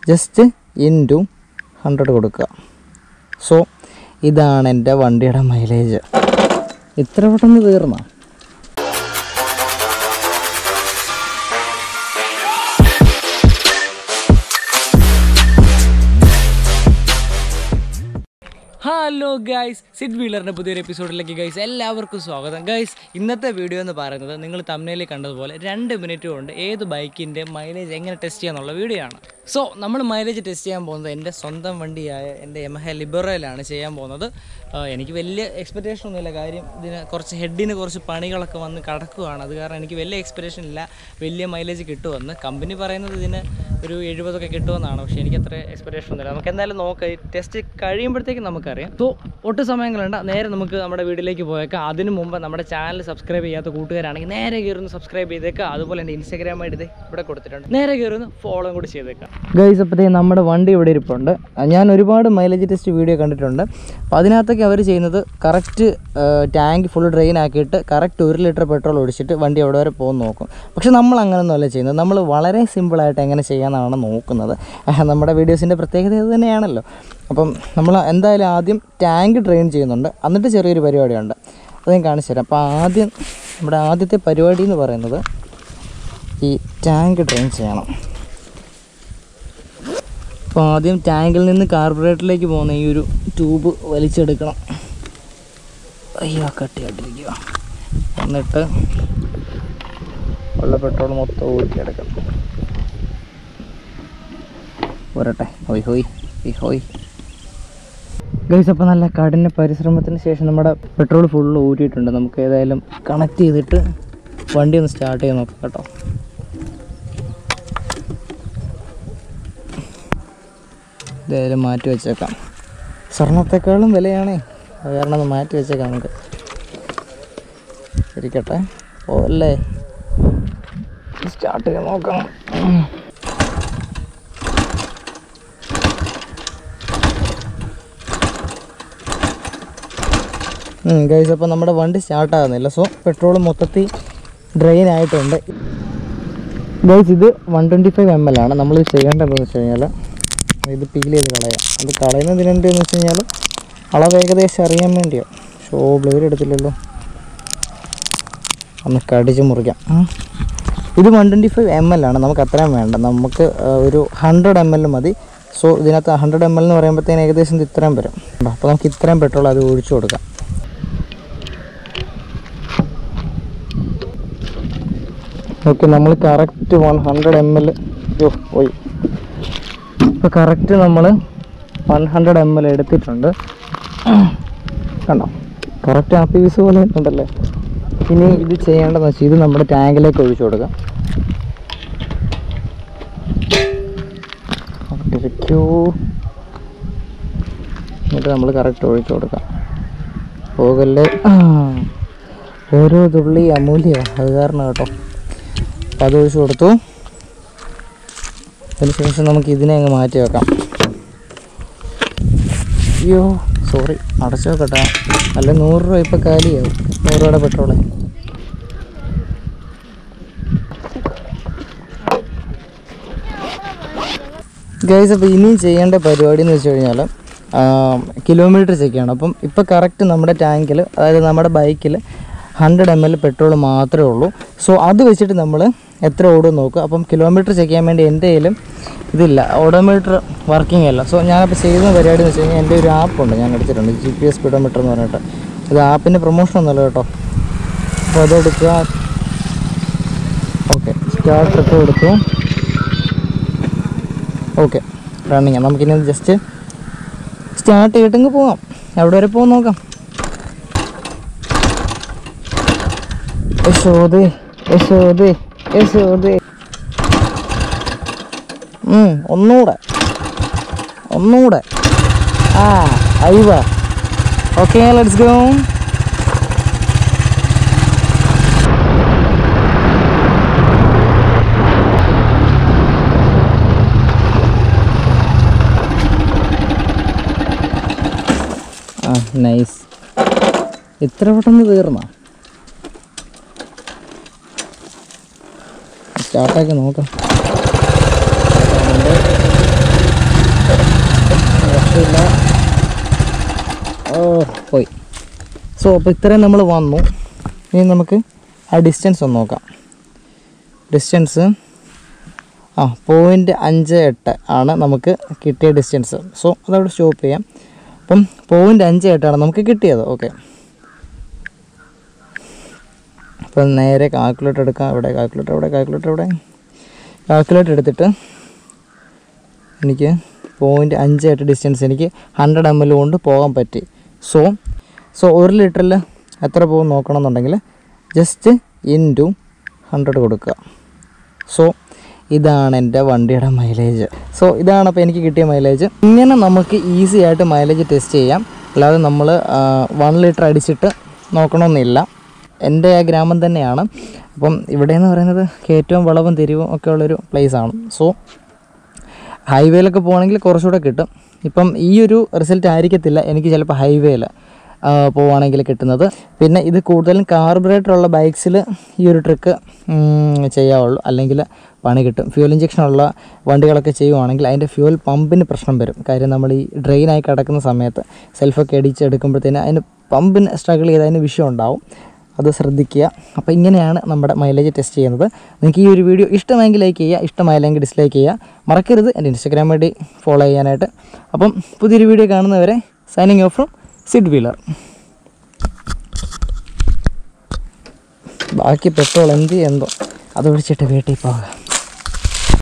Just into hundred കൊടുക്കുക so ഇതാണ് എൻ്റെ വണ്ടിയുടെ മൈലേജ് ഇത്ര പെട്ടെന്ന് തീർന്നോ ഹലോ ഗൈസ് സിഡ് വീലറിൻ്റെ പുതിയൊരു എപ്പിസോഡിലേക്ക് ഗൈസ് എല്ലാവർക്കും സ്വാഗതം ഗൈസ് ഇന്നത്തെ വീഡിയോ എന്ന് പറയുന്നത് നിങ്ങൾ തമ്മിൽ കണ്ടതുപോലെ രണ്ട് മിനിറ്റ് കൊണ്ട് ഏത് ബൈക്കിൻ്റെ മൈലേജ് എങ്ങനെ ടെസ്റ്റ് ചെയ്യാന്നുള്ള വീഡിയോ ആണ് സോ നമ്മൾ മൈലേജ് ടെസ്റ്റ് ചെയ്യാൻ പോകുന്നത് എൻ്റെ സ്വന്തം വണ്ടിയായ എൻ്റെ എം ഹെ ലിബറയിലാണ് ചെയ്യാൻ പോകുന്നത് ആ, എനിക്ക് വലിയ എക്സ്പെക്റ്റേഷൻ ഒന്നുമില്ല കാര്യം ഇതിന് കുറച്ച് ഹെഡിന് കുറച്ച് പണികളൊക്കെ വന്ന് കിടക്കുകയാണ് അത് കാരണം എനിക്ക് വലിയ എക്സ്പെക്റ്റേഷൻ ഇല്ല വലിയ മൈലേജ് കിട്ടുമെന്ന് കമ്പനി പറയുന്നത് ഇതിന് ഒരു എഴുപതൊക്കെ കിട്ടുമെന്നാണ് പക്ഷേ എനിക്ക് അത്ര എക്സ്പെക്റ്റേഷൻ ഒന്നുമില്ല നമുക്ക് എന്തായാലും നോക്കാം ഈ ടെസ്റ്റ് കഴിയുമ്പോഴത്തേക്കും നമുക്കറിയാം സോ ഒട്ടും സമയം കളയണ്ട നേരെ നമുക്ക് നമ്മുടെ വീട്ടിലേക്ക് പോയേക്കാം അതിന് മുമ്പ് നമ്മുടെ ചാനൽ സബ്സ്ക്രൈബ് ചെയ്യാത്ത കൂട്ടുകാരാണെങ്കിൽ നേരെ കയറുന്ന സബ്സ്ക്രൈബ് ചെയ്തേക്കാം അതുപോലെ എൻ്റെ ഇൻസ്റ്റാഗ്രാം ഐ ഡി ഇവിടെ കൊടുത്തിട്ടുണ്ട് നേരെ കയറുന്ന ഫോളോ കൂടി ചെയ്തേക്കാം ഗൈസ് അപ്പോഴത്തേക്ക് നമ്മുടെ വണ്ടി ഇവിടെ ഇരിപ്പുണ്ട് ഞാൻ ഒരുപാട് മൈലേജ് ടെസ്റ്റ് വീഡിയോ കണ്ടിട്ടുണ്ട് അപ്പോൾ അതിനകത്തൊക്കെ അവർ ചെയ്യുന്നത് കറക്റ്റ് ടാങ്ക് ഫുൾ ഡ്രെയിൻ ആക്കിയിട്ട് കറക്റ്റ് ഒരു ലിറ്റർ പെട്രോൾ ഒഴിച്ചിട്ട് വണ്ടി എവിടെ വരെ പോകുമെന്ന് നോക്കും പക്ഷെ നമ്മൾ അങ്ങനെയൊന്നുമല്ല ചെയ്യുന്നത് നമ്മൾ വളരെ സിമ്പിളായിട്ട് എങ്ങനെ ചെയ്യാമെന്നാണ് നോക്കുന്നത് ആഹ് നമ്മുടെ വീഡിയോസിൻ്റെ പ്രത്യേകത ഇത് തന്നെയാണല്ലോ അപ്പം നമ്മൾ എന്തായാലും ആദ്യം ടാങ്ക് ഡ്രെയിൻ ചെയ്യുന്നുണ്ട് എന്നിട്ട് ചെറിയൊരു പരിപാടിയുണ്ട് അത് ഞാൻ കാണിച്ചു തരാം അപ്പോൾ ആദ്യം നമ്മുടെ ആദ്യത്തെ പരിപാടി എന്ന് പറയുന്നത് ഈ ടാങ്ക് ഡ്രെയിൻ ചെയ്യണം അപ്പോൾ ആദ്യം ടാങ്കിൽ നിന്ന് കാർബറേറ്ററിലേക്ക് പോകുന്ന ഈ ഒരു ട്യൂബ് വലിച്ചെടുക്കണം അയ്യോ കട്ടിയായിട്ടിരിക്കുക എന്നിട്ട് ഉള്ള പെട്രോൾ മൊത്തം ഊറ്റിയെടുക്കണം പോരട്ടെ ഹോയ് ഹോയ് ഹോയ് ഹോയ് ഗൈസ് അപ്പോൾ നല്ല കഠിന പരിശ്രമത്തിന് ശേഷം നമ്മുടെ പെട്രോൾ ഫുള്ള് ഊറ്റിയിട്ടുണ്ട് നമുക്ക് ഏതായാലും കണക്ട് ചെയ്തിട്ട് വണ്ടി ഒന്ന് സ്റ്റാർട്ട് ചെയ്ത് നോക്കാം കേട്ടോ ഇതായാലും മാറ്റി വെച്ചേക്കാം സ്വർണത്തെക്കാളും വിലയാണേ അത് കാരണം ഒന്ന് മാറ്റി വെച്ചേക്കാം നമുക്ക് ഇരിക്കട്ടെ ഓ അല്ലേ സ്റ്റാർട്ട് ചെയ്ത് നോക്കാം ഗൈസ് അപ്പോൾ നമ്മുടെ വണ്ടി സ്റ്റാർട്ട് ആകുന്നില്ല സോ പെട്രോൾ മൊത്തത്തിൽ ഡ്രെയിൻ ആയിട്ടുണ്ട് ഗൈസ് ഇത് one twenty five M L ആണ് നമ്മൾ ചെയ്യേണ്ടതെന്ന് വെച്ച് കഴിഞ്ഞാൽ ഇത് പീൽ ചെയ്ത് കളയാം അത് കളയുന്നതിനെന്തെന്ന് വെച്ച് കഴിഞ്ഞാൽ അളവ് ഏകദേശം അറിയാൻ വേണ്ടിയോ ഷോ ബ്ലേഡ് എടുത്തില്ലല്ലോ ഒന്ന് കടിച്ച് മുറിക്കാം ഉം. ഇത് one twenty five M L ആണ് നമുക്ക് അത്രയും വേണ്ട നമുക്ക് ആ, ഒരു ഹൺഡ്രഡ് എം എൽ മതി സോ ഇതിനകത്ത് ഹൺഡ്രഡ് എം എൽ എന്ന് പറയുമ്പോഴത്തേന് ഏകദേശം ഇത് ഇത്രയും വരും അപ്പോൾ നമുക്ക് ഇത്രയും പെട്രോൾ അത് ഒഴിച്ചു കൊടുക്കാം ഓക്കെ നമ്മൾ correct one hundred M L പോയി ഇപ്പോൾ കറക്റ്റ് നമ്മൾ വൺ ഹൺഡ്രഡ് എം എൽ എടുത്തിട്ടുണ്ട് കണ്ടോ കറക്റ്റ് ആപ്പി വിസ് പോലെ ഉണ്ടല്ലേ ഇനി ഇത് ചെയ്യേണ്ടതെന്ന് വെച്ചാൽ ഇത് നമ്മുടെ ടാങ്കിലേക്ക് ഒഴിച്ചു കൊടുക്കാം ഇരിക്കൂ എന്നിട്ട് നമ്മൾ കറക്റ്റ് ഒഴിച്ചു കൊടുക്കാം പോകല്ലേ ആ. ഓരോ തുള്ളി അമൂല്യ അത് കാരണം കേട്ടോ അപ്പം അത് ഒഴിച്ചു കൊടുത്തു അതിനുശേഷം നമുക്ക് ഇതിനെ അങ്ങ് മാറ്റി വെക്കാം അയ്യോ സോറി അടച്ചു വെക്കട്ടെ അല്ല നൂറ് രൂപ ഇപ്പം കാലിയാവും നൂറ് രൂപയുടെ പെട്രോള് ഗൈസ് അപ്പോൾ ഇനിയും ചെയ്യേണ്ട പരിപാടി എന്ന് വെച്ച് കഴിഞ്ഞാൽ കിലോമീറ്റർ ചെക്ക് ചെയ്യണം അപ്പം ഇപ്പോൾ കറക്റ്റ് നമ്മുടെ ടാങ്കിൽ അതായത് നമ്മുടെ ബൈക്കിൽ ഹൺഡ്രഡ് എം എൽ പെട്രോൾ മാത്രമേ ഉള്ളൂ സോ അത് വെച്ചിട്ട് നമ്മൾ എത്ര ഓടും നോക്കുക അപ്പം കിലോമീറ്റർ ചെക്ക് ചെയ്യാൻ വേണ്ടി എൻ്റെ കയ്യിലും ഇതില്ല ഓഡോമീറ്റർ വർക്കിംഗ് അല്ല സോ ഞാനപ്പോൾ ചെയ്യുന്ന പരിപാടി എന്ന് വെച്ച് കഴിഞ്ഞാൽ എൻ്റെ ഒരു ആപ്പുണ്ട് ഞാൻ എടുത്തിട്ടുണ്ട് ജി പി എസ് സ്പീഡോമീറ്റർ എന്ന് പറഞ്ഞിട്ട് ഇത് ആപ്പിൻ്റെ പ്രൊമോഷൻ ഒന്നുമല്ല കേട്ടോ അപ്പോൾ അതെടുക്കുക ഓക്കെ സ്റ്റാർട്ടൊക്കെ എടുത്തു ഓക്കെ റണ്ണിങ് നമുക്കിനി ജസ്റ്റ് സ്റ്റാർട്ട് ചെയ്തിട്ടങ്ങ് പോവാം എവിടെ വരെ പോകാൻ നോക്കാം യശോദേ യശോദേ യശോദേ ഉം, ഒന്നുകൂടെ ഒന്നുകൂടെ ആ അയവ ഓക്കെ ലെറ്റ്സ് ഗോ ആ നൈസ് ഇത്ര പെട്ടെന്ന് തീർന്നോ സ്റ്റാർട്ടാക്കി നോക്കാം പോയി സോ അപ്പോൾ ഇത്രയും നമ്മൾ വന്നു ഇനി നമുക്ക് ആ ഡിസ്റ്റൻസ് ഒന്ന് നോക്കാം ഡിസ്റ്റൻസ് ആ പോയിൻ്റ് അഞ്ച് എട്ട് ആണ് നമുക്ക് കിട്ടിയ ഡിസ്റ്റൻസ് സോ അതവിടെ സ്റ്റോപ്പ് ചെയ്യാം അപ്പം പോയിൻ്റ് അഞ്ച് എട്ടാണ് നമുക്ക് കിട്ടിയത് ഓക്കെ അപ്പം നേരെ കാൽക്കുലേറ്റർ എടുക്കാം ഇവിടെ കാൽക്കുലേറ്റർ ഇവിടെ കാൽക്കുലേറ്റർ ഇവിടെ കാൽക്കുലേറ്റർ എടുത്തിട്ട് എനിക്ക് പോയിൻ്റ് അഞ്ച് എട്ട് ഡിസ്റ്റൻസ് എനിക്ക് ഹൺഡ്രഡ് എം എൽ കൊണ്ട് പോകാൻ പറ്റി സോ സോ ഒരു ലിറ്ററിൽ എത്ര പോകും നോക്കണമെന്നുണ്ടെങ്കിൽ ജസ്റ്റ് ഇൻറ്റു ഹൺഡ്രഡ് കൊടുക്കുക സോ ഇതാണ് എൻ്റെ വണ്ടിയുടെ മൈലേജ് സോ ഇതാണ് അപ്പോൾ എനിക്ക് കിട്ടിയ മൈലേജ് ഇങ്ങനെ നമുക്ക് ഈസി ആയിട്ട് മൈലേജ് ടെസ്റ്റ് ചെയ്യാം അല്ലാതെ നമ്മൾ വൺ ലിറ്റർ അടിച്ചിട്ട് നോക്കണമെന്നില്ല എൻ്റെ ആ ഗ്രാമം തന്നെയാണ് അപ്പം ഇവിടെ എന്ന് പറയുന്നത് ഏറ്റവും വളവും തിരിവും ഒക്കെ ഉള്ളൊരു പ്ലേസാണ് സോ ഹൈവേയിലൊക്കെ പോകണമെങ്കിൽ കുറച്ചുകൂടെ കിട്ടും ഇപ്പം ഈ ഒരു റിസൾട്ട് ആയിരിക്കത്തില്ല എനിക്ക് ചിലപ്പോൾ ഹൈവേയിൽ പോവുകയാണെങ്കിൽ കിട്ടുന്നത് പിന്നെ ഇത് കൂടുതലും കാർബറേറ്റർ ഉള്ള ബൈക്സിൽ ഈ ഒരു ട്രിക്ക് ചെയ്യാവുള്ളൂ അല്ലെങ്കിൽ പണി കിട്ടും ഫ്യൂൽ ഇഞ്ചക്ഷൻ ഉള്ള വണ്ടികളൊക്കെ ചെയ്യുവാണെങ്കിൽ അതിൻ്റെ ഫ്യൂൽ പമ്പിന് പ്രശ്നം വരും കാര്യം നമ്മൾ ഈ ഡ്രെയിനായി കിടക്കുന്ന സമയത്ത് സെൽഫൊക്കെ അടിച്ചെടുക്കുമ്പോഴത്തേന് അതിന് പമ്പിന് സ്ട്രഗിൾ ചെയ്ത് അതിന് വിഷയം ഉണ്ടാവും അത് ശ്രദ്ധിക്കുക അപ്പോൾ ഇങ്ങനെയാണ് നമ്മുടെ മൈലേജ് ടെസ്റ്റ് ചെയ്യുന്നത് നിങ്ങൾക്ക് ഈ ഒരു വീഡിയോ ഇഷ്ടമെങ്കിൽ ലൈക്ക് ചെയ്യുക ഇഷ്ടമായില്ലെങ്കിൽ ഡിസ്ലൈക്ക് ചെയ്യുക മറക്കരുത് എൻ്റെ ഇൻസ്റ്റാഗ്രാം വഴി ഫോളോ ചെയ്യാനായിട്ട് അപ്പം പുതിയൊരു വീഡിയോ കാണുന്നവരെ signing off from Sid wheeler ബാക്കി പെട്രോൾ എന്ത് എന്തോ അത് ഒഴിച്ചിട്ട് വീട്ടിൽ പോകാം